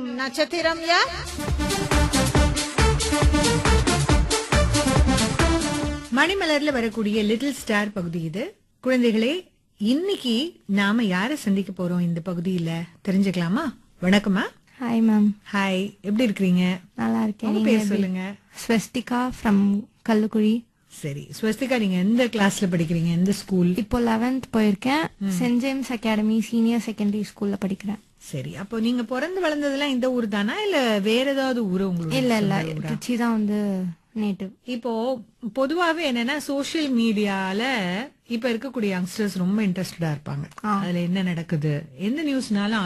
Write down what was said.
வெல்லும் நட்சத்திரம் யார் மணிமலர்ல வரக்கூடிய லிட்டில் ஸ்டார் பகுதி இது குழந்தைகளே இன்னைக்கு நாம யார சந்திக்க போறோம் இந்த பகுதியில தெரிஞ்சுக்கலாமா வணக்கமா ஹாய் மேம் ஹாய் எப்படி இருக்கிறீங்க நல்லா இருக்கேன் உங்க நீங்க பேர் எப்படி? சொல்லுங்க ஸ்வஸ்திகா ஃப்ரம் கல்லுக்குழி சரி ஸ்வஸ்திகா நீங்க எந்த கிளாஸ்ல படிக்கிறீங்க எந்த ஸ்கூல் இப்போ லெவன்த் போயிருக்கேன் saint James academy senior secondary ஸ்கூல்ல படிக்கிறேன் சரி அப்போ நீங்க பிறந்து வளர்ந்ததெல்லாம் இந்த ஊர் தானா இல்ல வேற ஏதாவது ஊரு உங்களுக்கு இல்ல இல்ல திருச்சி தான் வந்து நேட்டிவ் இப்போ பொதுவாவே என்னன்னா சோஷியல் மீடியால இப்ப இருக்கக்கூடிய யங்ஸ்டர்ஸ் ரொம்ப இன்ட்ரெஸ்டடா இருப்பாங்க அதுல என்ன நடக்குது எந்த நியூஸ்னாலும்